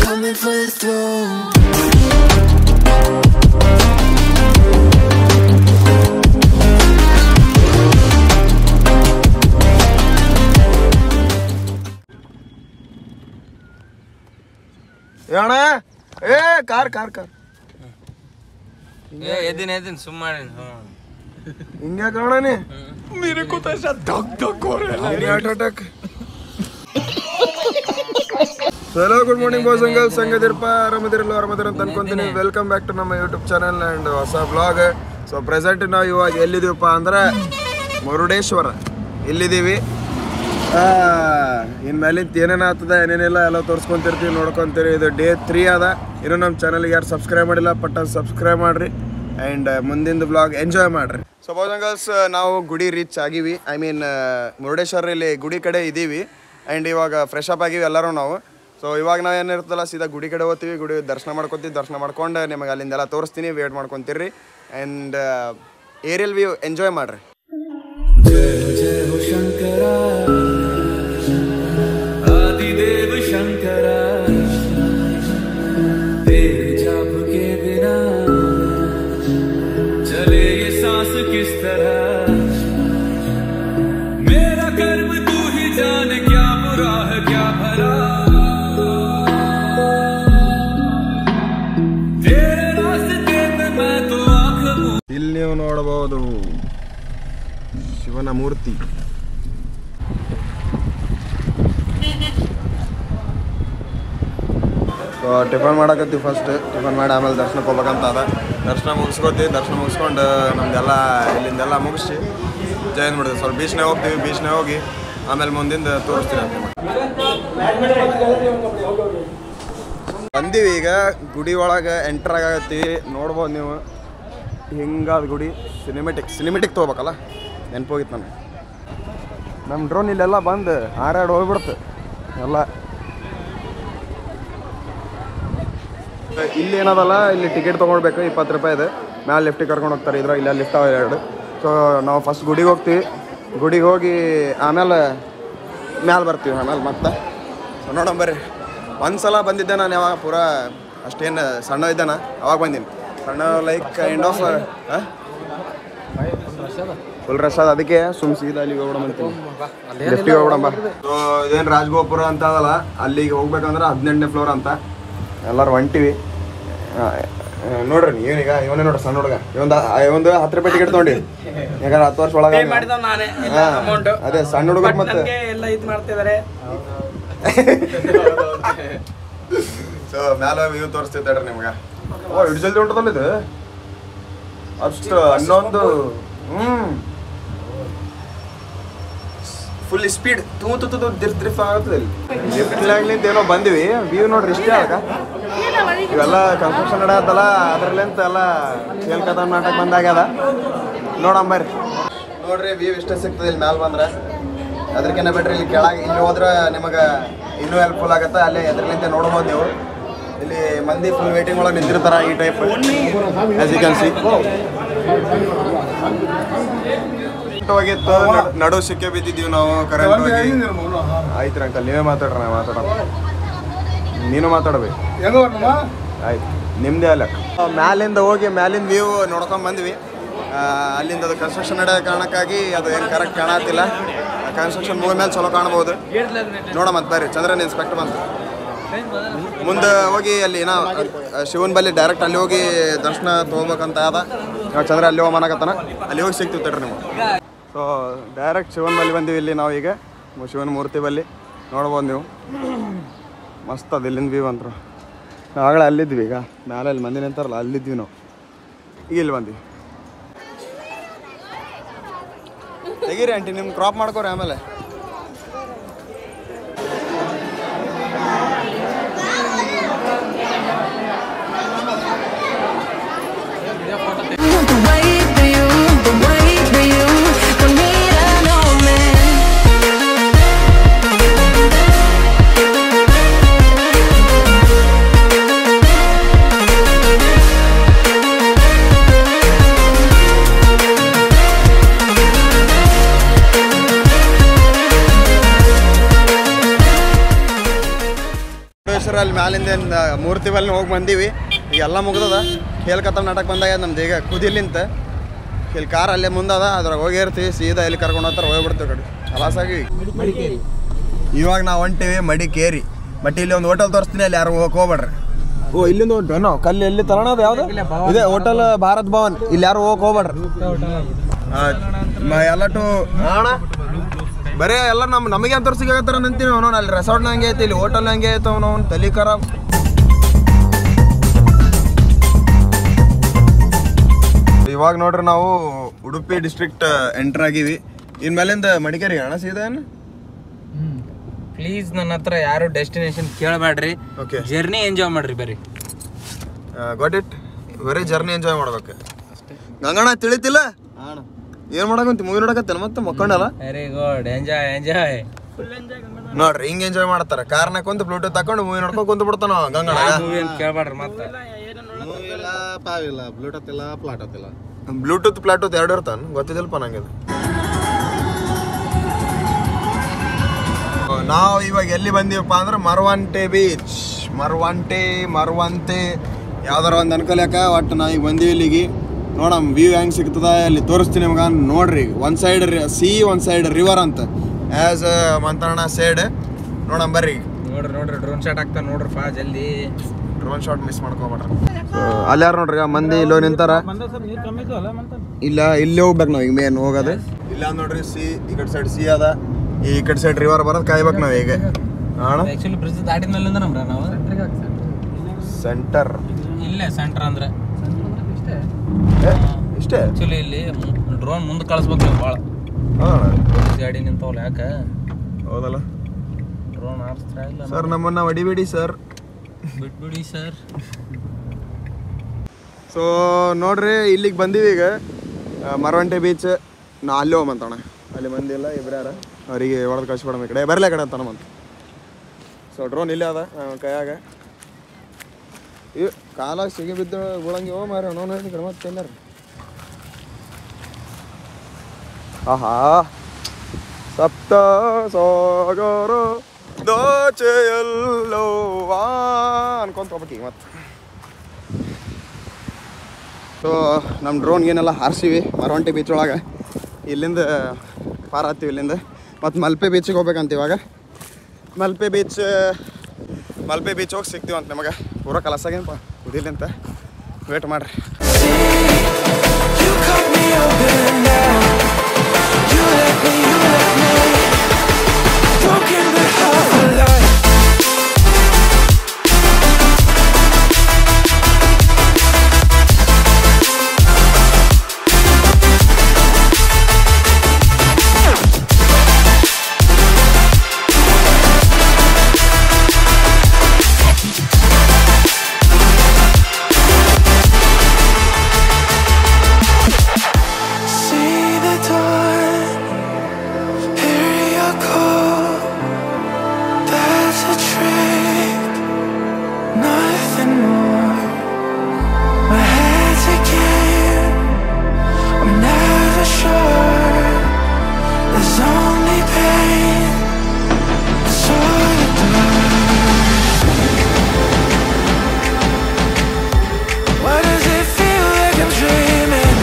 coming for the throne. ಅಣ್ಣ ಏ car car car ಏ ಎದ್ದೀನಿ ಎದ್ದೀನಿ ಸುಮ್ಮ ಮಾಡೀನಿ ಹಿಂಗೆ ಕಾಣನಿ ಹಲೋ ಗುಡ್ ಮಾರ್ನಿಂಗ್ ಬಾಯ್ಸ್ ಅಂಗಲ್ ಸಂಗದಿರಪ್ಪ ಆರಾಮದಿರಲ್ಲ ಆರಾಮದಿರ ಅಂತ ಅನ್ಕೊಂತೀನಿ ವೆಲ್ಕಮ್ ಬ್ಯಾಕ್ ಟು ನಮ್ಮ ಯೂಟ್ಯೂಬ್ ಚಾನಲ್ ಆ್ಯಂಡ್ ಹೊಸ ಬ್ಲಾಗ್ ಸೊ ಪ್ರೆಸೆಂಟ್ ನಾವು ಇವಾಗ ಎಲ್ಲಿದ್ದೀವಪ್ಪ ಅಂದ್ರೆ ಮುರುಡೇಶ್ವರ ಇಲ್ಲಿದ್ದೀವಿ ಇನ್ನು ಮೇಲಿಂದ ಏನೇನು ಆಗ್ತದೆ ಏನೇನಿಲ್ಲ ಎಲ್ಲ ತೋರಿಸ್ಕೊಂತಿರ್ತೀವಿ ನೋಡ್ಕೊಂತೀರಿ ಇದು ಡೇ ತ್ರೀ ಅದ ಇನ್ನು ನಮ್ಮ ಚಾನಲ್ಗೆ ಯಾರು ಸಬ್ಸ್ಕ್ರೈಬ್ ಮಾಡಿಲ್ಲ ಪಟ್ಟ ಸಬ್ಸ್ಕ್ರೈಬ್ ಮಾಡಿರಿ ಆ್ಯಂಡ್ ಮುಂದಿನ ಬ್ಲಾಗ್ ಎಂಜಾಯ್ ಮಾಡಿರಿ ಸೊ ಬಾಯ್ಸ್ ನಾವು ಗುಡಿ ರೀಚ್ ಆಗಿವಿ ಐ ಮೀನ್ ಮುರುಡೇಶ್ವರ ಇಲ್ಲಿ ಗುಡಿ ಕಡೆ ಇದ್ದೀವಿ ಆ್ಯಂಡ್ ಇವಾಗ ಫ್ರೆಶ್ ಅಪ್ ಆಗಿವಿ ಎಲ್ಲರೂ ನಾವು ಸೊ ಇವಾಗ ನಾವು ಏನಿರ್ತಲ್ಲ ಸೀದಾ ಗುಡಿ ಕಡೆ ಹೋಗ್ತೀವಿ ಗುಡಿ ದರ್ಶನ ಮಾಡ್ಕೊತೀವಿ ದರ್ಶನ ಮಾಡ್ಕೊಂಡು ನಿಮಗೆ ಅಲ್ಲಿಂದೆಲ್ಲ ತೋರಿಸ್ತೀನಿ ವೇಟ್ ಮಾಡ್ಕೊತೀರಿ ಆ್ಯಂಡ್ ಏರಿಯಲ್ ವ್ಯೂ ಎಂಜಾಯ್ ಮಾಡಿರಿ आदिदेव शंकरा तेरे जाप के बिना चले ये सांस किस तरह मेरा कर्म तू ही जाने क्या बुरा है क्या भला तेरे रास्ते पे मैं तो आंख मूंद ಇಲ್ಲಿ ನೀವು ನೋಡಬಹುದು ಶಿವನ ಮೂರ್ತಿ ಸೊ ಟಿಫನ್ ಮಾಡಕತ್ತೀವಿ ಫಸ್ಟ್ ಟಿಫನ್ ಮಾಡಿ ಆಮೇಲೆ ದರ್ಶನಕ್ಕೆ ಹೋಗ್ಬೇಕಂತ ಅದ ದರ್ಶನ ಮುಗಿಸ್ಕೋತೀವಿ ದರ್ಶನ ಮುಗಿಸ್ಕೊಂಡು ನಮ್ದೆಲ್ಲ ಇಲ್ಲಿಂದೆಲ್ಲ ಮುಗಿಸಿ ಜೈನ್ ಬಿಡ್ತೀವಿ ಸ್ವಲ್ಪ ಬೀಚ್ನಾಗ ಹೋಗ್ತೀವಿ ಬೀಚ್ನಾಗ ಹೋಗಿ ಆಮೇಲೆ ಮುಂದಿಂದ ತೋರಿಸ್ತೀವಿ ಅಂತ ಬಂದೀವಿ ಈಗ ಗುಡಿ ಒಳಗೆ ಎಂಟರ್ ಆಗತ್ತೀವಿ ನೋಡ್ಬೋದು ನೀವು ಹಿಂಗಾದ ಗುಡಿ ಸಿನಿಮೆಟಿಕ್ ಸಿನಿಮೆಟಿಕ್ ತೊಗೋಬೇಕಲ್ಲ ನೆನಪೋಗಿತ್ತು ನನಗೆ ನಮ್ಮ ಡ್ರೋನ್ ಇಲ್ಲೆಲ್ಲ ಬಂದು ಹಾರಾಡಿ ಹೋಗ್ಬಿಡ್ತು ಎಲ್ಲ ಇಲ್ಲಿ ಏನದಲ್ಲ ಇಲ್ಲಿ ಟಿಕೆಟ್ ತೊಗೊಳ್ಬೇಕು ಇಪ್ಪತ್ತು ರೂಪಾಯಿ ಇದೆ ಮ್ಯಾಲೆ ಲಿಫ್ಟಿಗೆ ಕರ್ಕೊಂಡು ಹೋಗ್ತಾರೆ ಇದ್ರ ಇಲ್ಲ ಲಿಫ್ಟ್ ಅವ ಎರಡು ಸೊ ನಾವು ಫಸ್ಟ್ ಗುಡಿಗೆ ಹೋಗ್ತೀವಿ ಗುಡಿಗೆ ಹೋಗಿ ಆಮೇಲೆ ಮ್ಯಾಲೆ ಬರ್ತೀವಿ ಆಮೇಲೆ ಮತ್ತೆ ಸೊ ನೋಡೋಣ ಬರ್ರಿ ಒಂದು ಸಲ ಬಂದಿದ್ದೆ ನಾನು ಯಾವಾಗ ಪೂರಾ ಅಷ್ಟೇನು ಸಣ್ಣ ಇದ್ದಾನ ಅವಾಗ ಬಂದೀನಿ ಸಣ್ಣ like kind of full rush ಅದ ಅದಕ್ಕೆ ಸುಮ್ ಸೀದಾ ಅಲ್ಲಿಗೆ ಹೋಗ್ಬಿಡಮ್ ಅಂತೀನಿ ಲಿಫ್ಟಿಗೆ ಹೋಗ್ಬಿಡಂಬ ಸೊ ಇದೇನು ರಾಜಗೋಪುರ ಅಂತ ಅದಲ್ಲ ಅಲ್ಲಿಗೆ ಹೋಗ್ಬೇಕಂದ್ರೆ ಹದಿನೆಂಟನೇ ಫ್ಲೋರ್ ಅಂತ ಎಲ್ಲರೂ ಹೊಂಟಿವಿ ಆ, ಆ, ನೋಡ್ರಿ ಇವನೀಗ ಇವನೇ ನೋಡ್ರಿ ಸಣ್ಣ ಹುಡುಗ ಇವೊಂದು ಒಂದು ಹತ್ತು ರೂಪಾಯಿ ಟಿಕೆಟ್ ತೊಗೊಂಡಿ ಯಾಕಂದ್ರೆ ಹತ್ತು ವರ್ಷ ಒಳಗೆ ಮಾಡಿದವ್ ನಾನೇ ಎಲ್ಲ ಹಾ, ಅಮೌಂಟ್ ಅದೇ ಸಣ್ಣ ಹುಡುಗ ಮತ್ತೆ ನನ್ಗೆ ಎಲ್ಲ ಇದು ಮಾಡ್ತಿದ್ದಾರೆ ಸೊ ಮ್ಯಾಲ ವ್ಯೂ ತೋರಿಸ್ತೈತೆ ನಿಮ್ಗೆ ಓ ಇಷ್ಟು ಜಲ್ದಿ ಹೊಂಟದಲ್ಲ ಇದು ಅಷ್ಟು ಹನ್ನೊಂದು ಹ್ಮ್ ಫುಲ್ ಸ್ಪೀಡ್ ತೂ ತು ತು ದಿರ್ಫ್ ದಿರ್ಫ್ ಆಗುತ್ತದೆ ಇಲ್ಲಿ ಲಿಫ್ಟ್ಲಾಗ್ಲಿಂದ ಏನೋ ಬಂದಿವಿ ವ್ಯೂ ನೋಡ್ರಿ ಇಷ್ಟೇ ಆಗ ಇವೆಲ್ಲ ಕನ್ಸ್ಟ್ರಕ್ಷನ್ ನಡೆಯತ್ತಲ್ಲ ಅದ್ರಲ್ಲಿಂತ ಎಲ್ಲ ಕೇಳ್ಕದ ನಾಟಕ ಬಂದಾಗ್ಯದ ನೋಡಂಬರ್ರಿ ನೋಡ್ರಿ ವ್ಯೂ ಇಷ್ಟೇ ಸಿಗ್ತದೆ ಇಲ್ಲಿ ಮ್ಯಾಲ ಬಂದ್ರೆ ಅದಕ್ಕಿಂತ ಬಿಟ್ರೆ ಇಲ್ಲಿ ಕೆಳಗೆ ಇಲ್ಲಿ ಹೋದ್ರೆ ನಿಮಗೆ ಇನ್ನೂ ಹೆಲ್ಪ್ಫುಲ್ ಆಗುತ್ತೆ ಅಲ್ಲೇ ಎದ್ರಲಿಂದ ನೋಡ್ಬೋದು ನೀವು ಇಲ್ಲಿ ಮಂದಿ ಫುಲ್ ವೇಟಿಂಗ್ ಒಳಗೆ ನಿಂತಿರ್ತಾರ ಈ type as you can see ಹೋಗಿತ್ತು ನಡು- ನಡು ಸಿಕ್ಕೆ ಬಿದ್ದಿದ್ದೀವಿ ನಾವು ಕರೆಂಟ್ ಹೋಗಿ ಆಯ್ತು ಅಂಕಲ್ ನೀವೇ ಮಾತಾಡ್ರ ನಾ ಮಾತಾಡೋಣ ನೀನು ಮಾತಾಡ್ಬೇಕು ಆಯ್ತು ನಿಮ್ದೇ ಅಲ್ಲ ಮ್ಯಾಲಿಂದ ಹೋಗಿ ಮ್ಯಾಲಿಂದ ವ್ಯೂ ನೋಡ್ಕೊಂಡ್ ಬಂದ್ವಿ ಆ, ಅಲ್ಲಿಂದ ಅದು ಕನ್ಸ್ಟ್ರಕ್ಷನ್ ನಡೆಯೋ ಕಾರಣಕ್ಕಾಗಿ ಅದು ಏನು ಕರೆಕ್ಟ್ ಕಾಣತ್ತಿಲ್ಲ ಕನ್ಸ್ಟ್ರಕ್ಷನ್ ಮುಗಿದ ಮೇಲೆ ಚಲೋ ಕಾಣ್ಬೋದು ನೋಡ ಮತ್ತೆ ಬರ್ರಿ ಚಂದ್ರನ್ ಇನ್ಸ್ಪೆಕ್ಟರ್ ಬಂತು ಮುಂದೆ ಹೋಗಿ ಅಲ್ಲಿ ಏನೋ ಶಿವನ ಬಲ್ಲಿ ಡೈರೆಕ್ಟ್ ಅಲ್ಲಿ ಹೋಗಿ ದರ್ಶನ ತೊಗೋಬೇಕಂತ ಅದ ನಾವು ಚಂದ್ರ ಅಲ್ಲಿ ಹೋಗಮನಕತ್ತಾನ ಅಲ್ಲಿ ಹೋಗಿ ಸಿಗ್ತೀವಿ ತಡ್ರಿ ನೀವು ಸೊ ಡೈರೆಕ್ಟ್ ಶಿವನ ಬಲ್ಲಿ ಬಂದೀವಿ ಇಲ್ಲಿ ನಾವು ಈಗ ಶಿವನ ಮೂರ್ತಿ ಬಲ್ಲಿ ನೋಡ್ಬೋದು ನೀವು ಮಸ್ತ್ ಅದು ಇಲ್ಲಿಂದ ವ್ಯೂ ಅಂತ್ರು ಆಗಲೇ ಅಲ್ಲಿದ್ವಿ ಈಗ ಮ್ಯಾಲೆ ಅಲ್ಲಿ ಮಂದಿ ನಿಂತಾರಲ್ಲ ಅಲ್ಲಿದ್ವಿ ನಾವು ಈಗ ಇಲ್ಲಿ ಬಂದ್ವಿ ತೆಗೀರಿ ಆಂಟಿ ನಿಮ್ಗೆ ಕ್ರಾಪ್ ಮಾಡ್ಕೋರಿ ಆಮೇಲೆ The way for you, the way for you, don't need an old man. ಮ್ಯಾಲಿಂದ ಏನ್ ಮೂರ್ತಿ ಬಲ್ಲಿ ಹೋಗಿ ಬಂದೀವಿ ಈಗ ಎಲ್ಲ ಮುಗ್ದದ ಹೇಲ್ ಕತ್ತಮ್ ನಾಟಕ ಬಂದಾಗ ನಮ್ದು ಈಗ ಕುದಿಲಿಂತ ಇಲ್ಲಿ ಕಾರ್ ಅಲ್ಲೇ ಮುಂದದ ಅದ್ರಾಗ ಹೋಗಿರ್ತೀವಿ ಸೀದಾ ಇಲ್ಲಿ ಕರ್ಕೊಂಡು ಹೋಗ್ತಾರೆ ಹೋಗ್ಬಿಡ್ತೀವಿ ಕಡೆ ಕಲಾಸಾಗಿ ಇವಾಗ ನಾವು ಹೊಂಟೀವಿ ಮಡಿಕೇರಿ ಬಟ್ ಇಲ್ಲಿ ಒಂದು ಹೋಟೆಲ್ ತೋರಿಸ್ತೀನಿ ಅಲ್ಲಿ ಯಾರು ಹೋಗಕ್ಕೆ ಹೋಗ್ಬೇಡ್ರಿ ಓ ಇಲ್ಲಿಂದ ಹೊಂಟು ನಾವು ಕಲ್ಲಿ ಎಲ್ಲಿ ತರೋಣ ಅದು ಯಾವ್ದು ಇದೆ ಹೋಟೆಲ್ ಭಾರತ್ ಭವನ್ ಇಲ್ಲಿ ಯಾರು ಹೋಗಕ್ಕೆ ಹೋಗ್ಬೇಡ್ರಿ ಎಲ್ಲಟು ಅಣ್ಣ ಬರೇ ಎಲ್ಲ ನಮ್ಮ ನಮಗೆ ಅಂತ ಸಿಗತ್ತಾರ ಅಂತೀವಿ ಅವನು ಅಲ್ಲಿ ರೆಸಾರ್ಟ್ನ ಹಂಗೆ ಐತಿ ಇಲ್ಲಿ ಹೋಟೆಲ್ ಹಂಗೆ ಐತೆ ಅವನು ಅವ್ನು ತಲೆ ಖರಾಬ್ ಇವಾಗ ನೋಡ್ರಿ ನಾವು ಉಡುಪಿ ಡಿಸ್ಟ್ರಿಕ್ಟ್ ಎಂಟರ್ ಆಗೀವಿ ಇನ್ಮೇಲಿಂದ ಮಡಿಕೇರಿ ಅಣ್ಣ ಸೀದಾ ಏನು ಪ್ಲೀಸ್ ನನ್ನ ಹತ್ರ ಯಾರು ಡೆಸ್ಟಿನೇಷನ್ ಕೇಳಬೇಡ್ರಿ ಓಕೆ ಜರ್ನಿ ಎಂಜಾಯ್ ಮಾಡ್ರಿ ಬರ್ರಿ ಗಾಟ್ ಇಟ್ ಬರೀ ಜರ್ನಿ ಎಂಜಾಯ್ ಮಾಡ್ಬೇಕು ಗಂಗಣ್ಣ ತಿಳಿತಿಲ್ಲ ಏನ್ ಮಾಡಕಂತಿ ಮೂವಿ ನೋಡಕತ್ತೇನ ಮತ್ತೆ ಮಕ್ಕೊಂಡಲ್ಲ ವೆರಿ ಗುಡ್ ಎಂಜಾಯ್ ಎಂಜಾಯ್ ನೋಡ್ರಿ ಹಿಂಗ್ ಎಂಜಾಯ್ ಮಾಡ್ತಾರ ಕಾರ್ನ ಕುಂತ ಬ್ಲೂಟೂತ್ ತಕೊಂಡು ಮೂವಿ ನೋಡ್ಕೊಂಡ್ ಕುಂತ ಬಿಡ್ತಾನ ಗಂಗಣ್ಣ ಮೂವಿ ಅಂತ ಕೇಳಬೇಡ್ರಿ ಮತ್ತೆ ಇಲ್ಲ ಪಾವಿಲ್ಲ ಬ್ಲೂಟೂತ್ ಇಲ್ಲ ಪ್ಲಾಟೂತ್ ಇಲ್ಲ ಬ್ಲೂಟೂತ್ ಪ್ಲಾಟೂತ್ ಎರಡು ಇರ್ತಾನ ಗೊತ್ತಿದಿಲ್ಪ ನಂಗೆ ಅದು ನಾವು ಇವಾಗ ಎಲ್ಲಿ ಬಂದೀವಪ್ಪ ಅಂದ್ರೆ ಮರವಂಟೆ ಬೀಚ್ ಮರವಂಟೆ ಮರವಂತೆ ಯಾವ್ದಾರ ಒಂದು ಅನ್ಕೊಲ್ಯಾಕ ಒಟ್ಟು ನಾವು ಈಗ ಬಂದೀವಿ ಇಲ್ಲಿಗೆ ನೋಡಮ್ ವ್ಯೂ ಹೆಂಗ್ ಸಿಗ್ತದ ಅಲ್ಲಿ ತೋರಿಸ್ತೀನಿ ನಿಮ್ಗೆ ನೋಡ್ರಿ ಒಂದು ಸೈಡ್ ಸಿ ಒಂದು ಸೈಡ್ ರಿವರ್ ಅಂತ ಆ್ಯಸ್ ಮಂತಣ್ಣ ಸೈಡ್ ನೋಡಮ್ ಬರ್ರಿ ನೋಡ್ರಿ ನೋಡ್ರಿ ಡ್ರೋನ್ ಶಾಟ್ ಆಗ್ತಾ ನೋಡ್ರಿ ಫಾ ಜಲ್ದಿ ಡ್ರೋನ್ ಶಾಟ್ ಮಿಸ್ ಮಾಡ್ಕೊಬೇಡ್ರಿ ಅಲ್ಲಿ ಯಾರು ನೋಡ್ರಿ ಆ ಮಂದಿ ಇಲ್ಲೋ ನಿಂತಾರ ಇಲ್ಲ ಇಲ್ಲಿ ಹೋಗ್ಬೇಕು ನಾವು ಈಗ ಮೇನ್ ಹೋಗೋದು ಇಲ್ಲ ನೋಡ್ರಿ ಸಿ ಈ ಕಡೆ ಸೈಡ್ ಸಿ ಅದ ಈ ಕಡೆ ಸೈಡ್ ರಿವರ್ ಬರೋದು ಕಾಯ್ಬೇಕು ನಾವು ಈಗ ಅಣ್ಣ ಆಕ್ಚುಲಿ ಬ್ರಿಡ್ಜ್ ದಾಟಿದ ಮೇಲಿಂದ ನಮ್ರ ನಾವು ಸೆಂಟರ್ ಇಲ್ಲೇ ಸೆಂಟರ್ ಅಂದ್ರೆ ಇಷ್ಟೇ ಆಕ್ಚುಲಿ ಇಲ್ಲಿ ಡ್ರೋನ್ ಮುಂದೆ ಕಳಿಸ್ಬೇಕು ನೀವು ಭಾಳ ಹಾ ಗಾಡಿ ನಿಂತವಲ್ಲ ಯಾಕ ಹೌದಲ್ಲ ಡ್ರೋನ್ ಆರಿಸ್ತಾ ಇಲ್ಲ ಸರ್ ನಮ್ಮನ್ನ ಹೊಡಿಬೇಡಿ ಸರ್ ಬಿಟ್ಬಿಡಿ ಸರ್ ಸೊ ನೋಡ್ರಿ ಇಲ್ಲಿಗೆ ಬಂದೀವಿ ಈಗ ಆ, ಮರವಂಟೆ ಬೀಚ್ ನಾ ಅಲ್ಲಿ ಹೋಗ್ಬಂತಣ್ಣ ಅಲ್ಲಿ ಮಂದಿ ಇಲ್ಲ ಇಬ್ರ್ಯಾರ ಅವರಿಗೆ ಹೊಡೆದು ಕಳ್ಸಿಬಿಡಮ್ ಈ ಕಡೆ ಬರಲೇ ಕಡೆ ಅಂತಾನ ಮಂತ ಸೊ ಡ್ರೋನ್ ಇಲ್ಲೇ ಅದ ಅವ್ನ್ ಕೈಯಾಗ ಇವ್ ಕಾಲಾಗ ಸಿಗಿ ಬಿದ್ದು ಗುಳಂಗಿ ಹೋ ಮಾರ ನೋವು ಈ ಕಡೆ ಮತ್ತೆ ಎಲ್ಲಾರ ಆಹಾ ಸಪ್ತ ಸಾಗರ ದೋಚೆಯಲ್ಲೋವಾ ಅನ್ಕೊಂತ ಹೋಗ್ಬೇಕು ಈಗ ಮತ್ತೆ ಸೊ ನಮ್ಮ ಡ್ರೋನ್ಗೇನೆಲ್ಲ ಹಾರಿಸಿವಿ ಮರವಂಟಿ ಬೀಚ್ ಒಳಗೆ ಇಲ್ಲಿಂದ ಪಾರ ಹತ್ತೀವಿ ಇಲ್ಲಿಂದ ಮತ್ತು ಮಲ್ಪೆ ಬೀಚಿಗೆ ಹೋಗ್ಬೇಕಂತ ಇವಾಗ ಮಲ್ಪೆ ಬೀಚ್ ಮಲ್ಪೆ ಬೀಚ್ ಹೋಗಿ ಸಿಗ್ತೀವಿ ಅಂತ ನಿಮಗೆ ಪೂರ ಕಲಸಾಗೇನಪ್ಪ ಕುದಿಲಿ ಅಂತ ವೇಟ್ ಮಾಡ್ರಿ You cut me open now. You let me, you let me. Broken but half alive. See the dawn, hear your call. That's a trick, nothing more. My head's a game, I'm never sure. There's only pain, so the Why does it feel like I'm dreaming?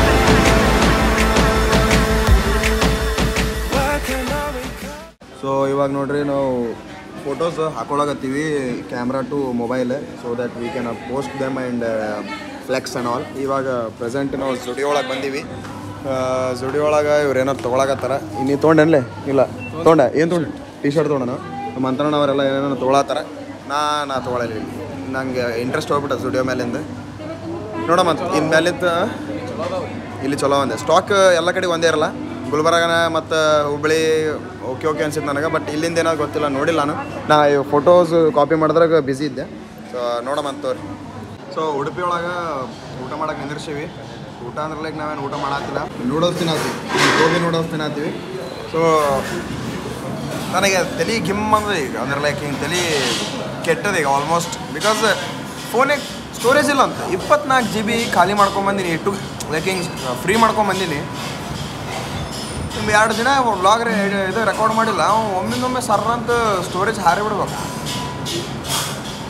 Why can't I wake up? So ಇವಾಗ ನೋಡ್ರಿ ನಾವು photos ಹಾಕೊಳಕತ್ತೀವಿ camera to mobile so that we can post them and flex and all ಇವಾಗ present ನಾವು studio ಒಳಗೆ ಬಂದೀವಿ studio ಒಳಗೆ ಇವ್ರು ಏನಾರು ತೊಗೊಳಕತ್ತಾರ ಇನ್ನೀ ತೊಗೊಂಡೇನ್ಲೆ ಇಲ್ಲ ತೊಗೊಂಡೆ ಏನು ತೊಗೊಂಡೆ ಟಿ ಶರ್ಟ್ ತೊಗೊಂಡನ ನಮ್ಮ ಮಂತ್ರಣ್ಣ ಅವರೆಲ್ಲ ಏನೇನೋ ತೊಗೊಳತ್ತಾರ ನಾ ನಾ ತೊಗೊಳಲ್ಲ ನಂಗೆ ಇಂಟ್ರೆಸ್ಟ್ ಹೋಗ್ಬಿಟ್ಟೆ ಸ್ಟುಡಿಯೋ ಮೇಲಿಂದ ನೋಡಮ್ಮ ಇನ್ನು ಮೇಲಿಂದ ಇಲ್ಲಿ ಚಲೋ ಒಂದೇ ಸ್ಟಾಕ್ ಎಲ್ಲ ಕಡೆ ಒಂದೇ ಇರಲ್ಲ ಗುಲ್ಬರ್ಗನ ಮತ್ತು ಹುಬ್ಳಿ ಓಕೆ ಓಕೆ ಅನ್ಸಿತ್ತು ನನಗೆ ಬಟ್ ಇಲ್ಲಿಂದ ಏನಾದ್ರು ಗೊತ್ತಿಲ್ಲ ನೋಡಿಲ್ಲ ನಾನು ನಾ ಫೋಟೋಸ್ ಕಾಪಿ ಮಾಡಿದ್ರಾಗ ಬ್ಯುಸಿ ಇದ್ದೆ ಸೊ ನೋಡಮ್ಮ ಅಂತವ್ರಿ ಸೊ ಉಡುಪಿ ಒಳಗೆ ಊಟ ಮಾಡಕ್ಕೆ ನಿಂದಿರ್ಸೀವಿ ಊಟ ಅಂದ್ರೆ ಲೈಕ್ ನಾವೇನು ಊಟ ಮಾಡತ್ತಿಲ್ಲ ನೂಡಲ್ಸ್ ತಿನ್ನತ್ತೀವಿ ಗೋಬಿ ನೂಡಲ್ಸ್ ತಿನ್ನತ್ತೀವಿ ಸೊ ನನಗೆ ತಲೆ ಗಿಮ್ ಅಂದ್ರೆ ಈಗ ಅಂದ್ರೆ ಲೈಕ್ ಹಿಂಗೆ ತಲೆ ಕೆಟ್ಟದ ಈಗ ಆಲ್ಮೋಸ್ಟ್ ಬಿಕಾಸ್ ಫೋನಿಗೆ ಸ್ಟೋರೇಜ್ ಇಲ್ಲ ಅಂತ ಇಪ್ಪತ್ನಾಲ್ಕು ಜಿ ಬಿ ಖಾಲಿ ಮಾಡ್ಕೊಂಬಂದಿನಿ ಇಟ್ಟು ಲೈಕ್ ಹಿಂಗೆ ಫ್ರೀ ಮಾಡ್ಕೊಂಬಂದಿನಿ ಒಂದು ಎರಡು ದಿನ ವ್ಲಾಗ್ ಇದು ರೆಕಾರ್ಡ್ ಮಾಡಿಲ್ಲ ಒಮ್ಮಿಂದೊಮ್ಮೆ ಸರ್ ಅಂತ ಸ್ಟೋರೇಜ್ ಹಾರಿ ಬಿಡ್ಬೇಕು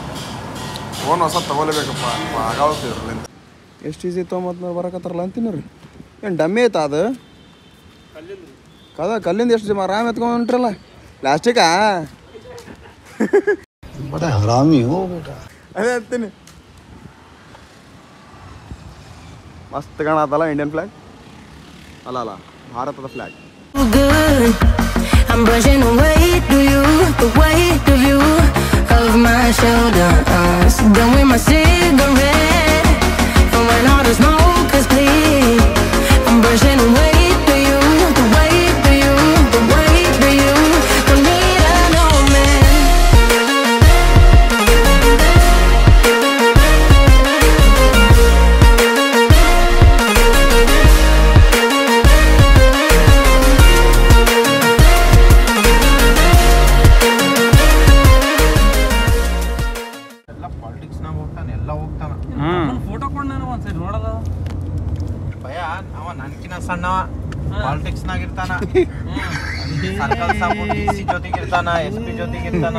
ಫೋನ್ ಹೊಸ ತಗೊಲೇಬೇಕಪ್ಪ ಆಗಾವತ್ತಿದ್ರಲ್ಲ ಎಷ್ಟು ಈಸಿ ತೊಗೊಂಬತ್ತು ಬರಕತ್ತಾರಲ್ಲ ಅಂತೀನಿ ರೀ ಏನು ಡಮ್ಮಿ ಐತಾ ಅದು ಕದ ಕಲ್ಲಿಂದ ಎಷ್ಟು ಜಮ ಆರಾಮ್ ಎತ್ಕೊಂಡು ಹೊಂಟ್ರಲ್ಲ ಪ್ಲಾಸ್ಟಿಕಾ बड़ा हरामी हो बेटा ಅದೇ ಅಂತೀನಿ ಮಸ್ತ್ ಕಾಣತ್ತಲ್ಲ ಇಂಡಿಯನ್ ಫ್ಲಾಗ್ ಅಲ್ಲ ಅಲ್ಲ ಭಾರತದ flag good. I'm brushing away to you, the weight of you, of my shoulders. Done with my cigarette, and when all the smoke is clear, I'm brushing away to you, the weight to you, the weight to you. Don't need a no man. ಎಲ್ಲ ಪಾಲಿಟಿಕ್ಸ್ನಾಗ ಹೋಗ್ತಾನೆ ಎಲ್ಲ ಹೋಗ್ತಾನ photo ಕೊಡ್ ನಾನು ಒಂದ್ಸರಿ ನೋಡದ ಭಯ ಅವ ನನ್ಕಿನ ಸಣ್ಣವ ಪಾಲಿಟಿಕ್ಸ್ನಾಗ ಇರ್ತಾನ ಸರ್ಕಲ್ ಸಾಬು ಡಿ ಸಿ ಜೊತೆಗೆ ಇರ್ತಾನ ಎಸ್ ಪಿ ಜೊತೆಗೆ ಇರ್ತಾನ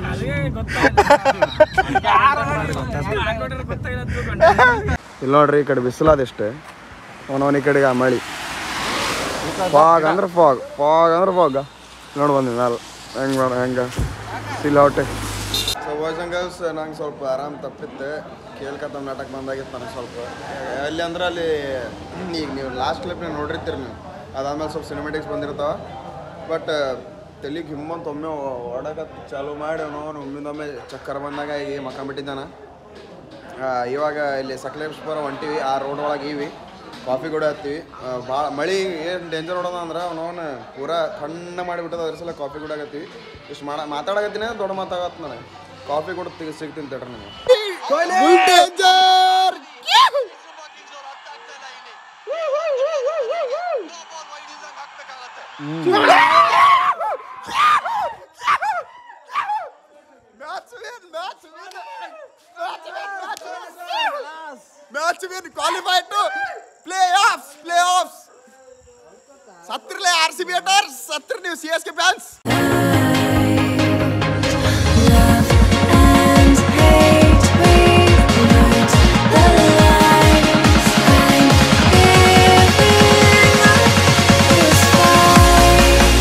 ಇಲ್ಲಿ ನೋಡ್ರಿ ಈ ಕಡೆ ಬಿಸಿಲಾದಷ್ಟೇ ಅವನವನ ಈ ಕಡೆಗೆ ಆ ಮಳಿ ಫಾಗ್ ಅಂದ್ರೆ ಫಾಗ್ ಫಾಗ್ ಅಂದ್ರೆ ಫಾಗ್ ನೋಡಿ ಬಂದ್ವಿ ಮ್ಯಾಲೆ ಹೆಂಗೆ ಮಾಡ ಹೆಂಗೆ silhouette so boys and girls ನಂಗೆ ಸ್ವಲ್ಪ ಆರಾಮ್ ತಪ್ಪಿತ್ತೆ ಕೇಳ್ಕತ್ತ ನಾಟಕ ಬಂದಾಗಿತ್ತು ನನಗೆ ಸ್ವಲ್ಪ ಅಲ್ಲಿ ಅಂದ್ರೆ ಅಲ್ಲಿ ಈಗ ನೀವು ಲಾಸ್ಟ್ ಕ್ಲಿಪ್ ನೀವು ನೋಡಿರ್ತೀರಿ ನೀವು ಅದಾದ್ಮೇಲೆ ಸ್ವಲ್ಪ ಸಿನಿಮೆಟಿಕ್ಸ್ ಬಂದಿರ್ತಾವ ಬಟ್ ತಲೆಗೆ ಹಿಮ್ಮಂತ ಒಮ್ಮೆ ಹೊಡಕತ್ ಚಾಲು ಮಾಡಿ ಅವನು ಒಮ್ಮಿಂದೊಮ್ಮೆ ಚಕ್ಕರ್ ಬಂದಾಗ ಈಗ ಮಕ್ಕಂಬಿಟ್ಟಿದ್ದಾನ ಆ, ಇವಾಗ ಇಲ್ಲಿ ಸಕಲೇಶ್ವರ ಹೊಂಟಿವಿ ಆ ರೋಡ್ ಒಳಗೆ ಇವಿ ಕಾಫಿ ಕೂಡ ಹತ್ತೀವಿ ಭಾಳ ಮಳಿ ಏನು ಡೇಂಜರ್ ಹೊಡೋದ ಅಂದ್ರೆ ಅವನವನು ಪೂರಾ ತಣ್ಣ ಮಾಡಿಬಿಟ್ಟದ ಅದ್ರ ಸಲ ಕಾಫಿ ಕೂಡ ಆಗತ್ತೀವಿ ಇಷ್ಟು ಮಾಡ ಮಾತಾಡಕತ್ತೀನಿ ದೊಡ್ಡ ಮಾತಾಗತ್ತೆ ನನಗೆ ಕಾಫಿ ಕೂಡ ತೆಗಿ ಸಿಗ್ತೀನಿ ತಡ್ರಿ ನಿಮಗೆ match win qualified to playoffs playoffs ಸತ್ತಿರ್ಲೆ ಆರ್ ಸಿ ಬಿ ಅಟರ್ಸ್ ಸತ್ತಿರ್ ನೀವು C S K fans Love and hate reignite the lights. I'm giving up this fight.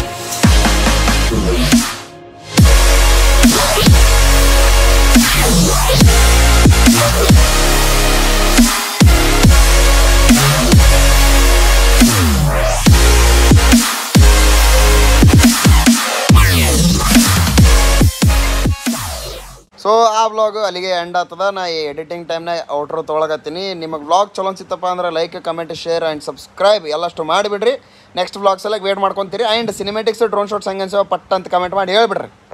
So ಆ ವ್ಲಾಗ್ ಅಲ್ಲಿಗೆ ಎಂಡ್ ಆಗ್ತದ ನಾ ಈ ಎಡಿಟಿಂಗ್ ಟೈಮ್ನಾಗ outro ತೊಗೊಳಕತ್ತೀನಿ ನಿಮಗೆ ವ್ಲಾಗ್ ಚಲೋ ಅನ್ಸಿತ್ತಪ್ಪ ಅಂದ್ರೆ like comment share and subscribe ಎಲ್ಲಷ್ಟು ಮಾಡಿಬಿಡ್ರಿ ನೆಕ್ಸ್ಟ್ ವ್ಲಾಗ್ಸ್ ಎಲ್ಲ ವೇಟ್ ಮಾಡ್ಕೊತೀರಿ ಆ್ಯಂಡ್ ಸಿನಿಮೆಟಿಕ್ಸ್ ಡ್ರೋನ್ ಶಾಟ್ಸ್ ಹೆಂಗೆ ಅನ್ಸೋ ಪಟ್ ಅಂತ ಕಮೆಂಟ್ ಮಾಡಿ ಹೇಳ್ಬಿಡ್ರಿ